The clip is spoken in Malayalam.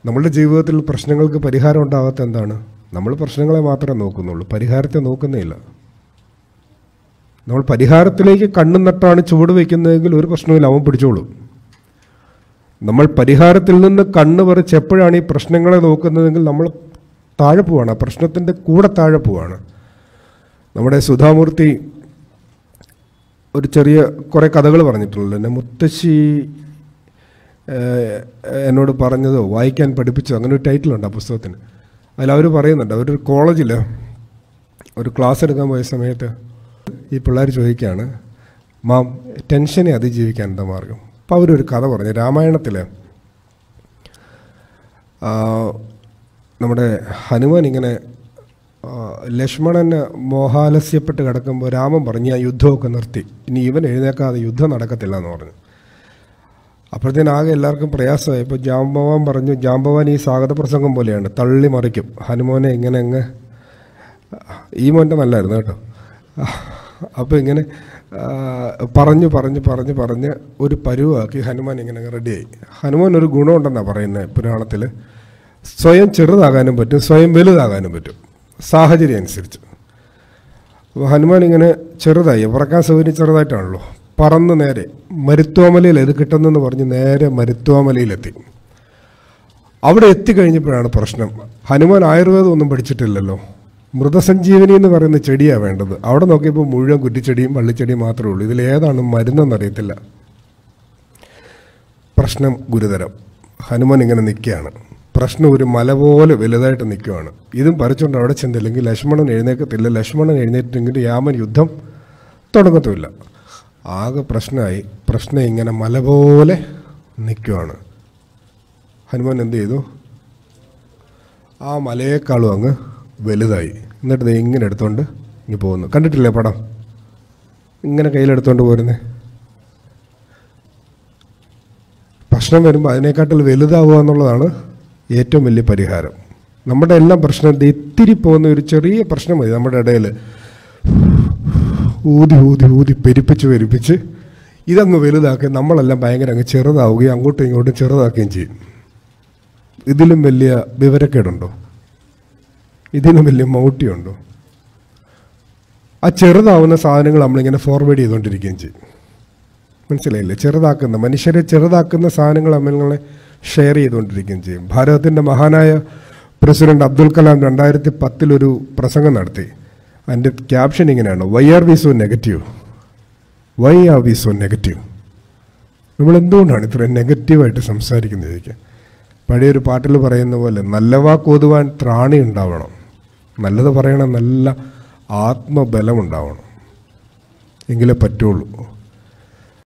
നമ്മളുടെ ജീവിതത്തിൽ പ്രശ്നങ്ങൾക്ക് പരിഹാരം ഉണ്ടാകാത്ത എന്താണ് നമ്മൾ പ്രശ്നങ്ങളെ മാത്രമേ നോക്കുന്നുള്ളൂ പരിഹാരത്തെ നോക്കുന്നില്ല നമ്മൾ പരിഹാരത്തിലേക്ക് കണ്ണും നട്ടാണ് ചുവട് വയ്ക്കുന്നതെങ്കിൽ ഒരു പ്രശ്നമില്ല അവൻ പിടിച്ചോളും നമ്മൾ പരിഹാരത്തിൽ നിന്ന് കണ്ണ് പറിച്ച് എപ്പോഴാണ് ഈ പ്രശ്നങ്ങളെ നോക്കുന്നതെങ്കിൽ നമ്മൾ താഴെ പോവാണ് ആ പ്രശ്നത്തിൻ്റെ കൂടെ താഴെ പോവാണ് നമ്മുടെ സുധാമൂർത്തി ഒരു ചെറിയ കുറേ കഥകൾ പറഞ്ഞിട്ടുള്ളൂ എന്നെ മുത്തശ്ശി ഏഹ്, എന്നോട് പറഞ്ഞതോ വായിക്കാൻ പഠിപ്പിച്ചോ അങ്ങനെ ഒരു ടൈറ്റിലുണ്ട് ആ പുസ്തകത്തിന് അതിൽ അവർ പറയുന്നുണ്ട് അവരൊരു കോളേജിൽ ഒരു ക്ലാസ് എടുക്കാൻ പോയ സമയത്ത് ഈ പിള്ളേർ ചോദിക്കുകയാണ് മാം ടെൻഷനെ അതിജീവിക്കാൻ എന്താ മാർഗം അപ്പോൾ അവരൊരു കഥ പറഞ്ഞു രാമായണത്തിൽ നമ്മുടെ ഹനുമാൻ ഇങ്ങനെ ആ, ലക്ഷ്മണന് മോഹാലസ്യപ്പെട്ട് കിടക്കുമ്പോൾ രാമൻ പറഞ്ഞു ആ യുദ്ധമൊക്കെ നിർത്തി ഇനി ഇവൻ എഴുന്നേക്കാതെ യുദ്ധം നടക്കത്തില്ല എന്ന് പറഞ്ഞു അപ്പോഴത്തേന് ആകെ എല്ലാവർക്കും പ്രയാസമായി ഇപ്പോൾ ജാംബവാൻ പറഞ്ഞു ജാംബവാൻ ഈ സ്വാഗത പ്രസംഗം പോലെയാണ് തള്ളി മറിക്കും ഹനുമാനെ ഇങ്ങനെ അങ്ങ് ഈ മോൻ്റെ നല്ലായിരുന്നു കേട്ടോ അപ്പോൾ ഇങ്ങനെ ആ, പറഞ്ഞു പറഞ്ഞ് പറഞ്ഞ് പറഞ്ഞ് ഒരു പരുവാക്കി ഹനുമാൻ ഇങ്ങനെ അങ്ങ് റെഡിയായി ഹനുമാൻ ഒരു ഗുണമുണ്ടെന്നാണ് പറയുന്നത് പുരാണത്തിൽ സ്വയം ചെറുതാകാനും പറ്റും സ്വയം വലുതാകാനും പറ്റും സാഹചര്യം അനുസരിച്ച് അപ്പോൾ ഹനുമാൻ ഇങ്ങനെ ചെറുതായി പറക്കാൻ സൗകര്യം ചെറുതായിട്ടാണല്ലോ പറന്ന് നേരെ മരുത്വാമലയിൽ ഇത് കിട്ടുന്നെന്ന് പറഞ്ഞ് നേരെ മരുത്വാമലയിലെത്തി അവിടെ എത്തിക്കഴിഞ്ഞപ്പോഴാണ് പ്രശ്നം ഹനുമാൻ ആയുർവേദം ഒന്നും പഠിച്ചിട്ടില്ലല്ലോ മൃതസഞ്ജീവനി എന്ന് പറയുന്ന ചെടിയാണ് വേണ്ടത് അവിടെ നോക്കിയപ്പോൾ മുഴുവൻ കുറ്റിച്ചെടിയും വള്ളിച്ചെടിയും മാത്രമേ ഉള്ളൂ ഇതിൽ ഏതാണ് മരുന്നെന്നറിയത്തില്ല പ്രശ്നം ഗുരുതരം ഹനുമാൻ ഇങ്ങനെ നിൽക്കുകയാണ് പ്രശ്നം ഒരു മല പോലെ വലുതായിട്ട് നിൽക്കുകയാണ് ഇതും പറിച്ചുകൊണ്ട് അവിടെ ചെന്നില്ലെങ്കിൽ ലക്ഷ്മണൻ എഴുന്നേക്കത്തില്ല ലക്ഷ്മണൻ എഴുന്നേറ്റെങ്കിൽ രാമൻ യുദ്ധം തുടങ്ങത്തുമില്ല ആകെ പ്രശ്നമായി പ്രശ്നം ഇങ്ങനെ മല പോലെ നിൽക്കുകയാണ് ഹനുമാൻ എന്ത് ചെയ്തു ആ മലയേക്കാളും അങ്ങ് വലുതായി എന്നിട്ട് ദേ ഇങ്ങനെ എടുത്തോണ്ട് ഇങ്ങ് പോകുന്നു കണ്ടിട്ടില്ലേ പടം ഇങ്ങനെ കയ്യിലെടുത്തോണ്ട് പോരുന്നേ പ്രശ്നം വരുമ്പോൾ അതിനേക്കാട്ടിൽ വലുതാവുക എന്നുള്ളതാണ് ഏറ്റവും വലിയ പരിഹാരം നമ്മുടെ എല്ലാം പ്രശ്നം ദേ ഇത്തിരി പോകുന്ന ഒരു ചെറിയ പ്രശ്നം മതി നമ്മുടെ ഇടയിൽ ഊതി ഊതി ഊതി പെരുപ്പിച്ച് പെരുപ്പിച്ച് ഇതങ്ങ് വലുതാക്കി നമ്മളെല്ലാം ഭയങ്കര അങ്ങ് ചെറുതാവുകയും അങ്ങോട്ടും ഇങ്ങോട്ടും ചെറുതാക്കുകയും ചെയ്യും ഇതിലും വലിയ വിവരക്കേടുണ്ടോ ഇതിനും വലിയ മൗട്ടിയുണ്ടോ ആ ചെറുതാവുന്ന സാധനങ്ങൾ നമ്മളിങ്ങനെ ഫോർവേഡ് ചെയ്തുകൊണ്ടിരിക്കുകയും ചെയ്യും മനസ്സിലായില്ലേ ചെറുതാക്കുന്ന മനുഷ്യരെ ചെറുതാക്കുന്ന സാധനങ്ങൾ നമ്മളിങ്ങനെ ഷെയർ ചെയ്തുകൊണ്ടിരിക്കുകയും ചെയ്യും ഭാരതത്തിൻ്റെ മഹാനായ പ്രസിഡന്റ് അബ്ദുൽ കലാം രണ്ടായിരത്തി പത്തിലൊരു പ്രസംഗം നടത്തി അതിൻ്റെ ക്യാപ്ഷൻ ഇങ്ങനെയാണ് why are we so negative why are we so negative നമ്മൾ എന്തുകൊണ്ടാണ് ഇത്ര നെഗറ്റീവായിട്ട് സംസാരിക്കുന്നത് ചോദിക്കുക പഴയൊരു പാട്ടിൽ പറയുന്ന പോലെ നല്ല വാക്കോതുവാൻ ത്രാണി ഉണ്ടാവണം നല്ലത് പറയണം നല്ല ആത്മബലം ഉണ്ടാവണം എങ്കിലേ പറ്റുള്ളൂ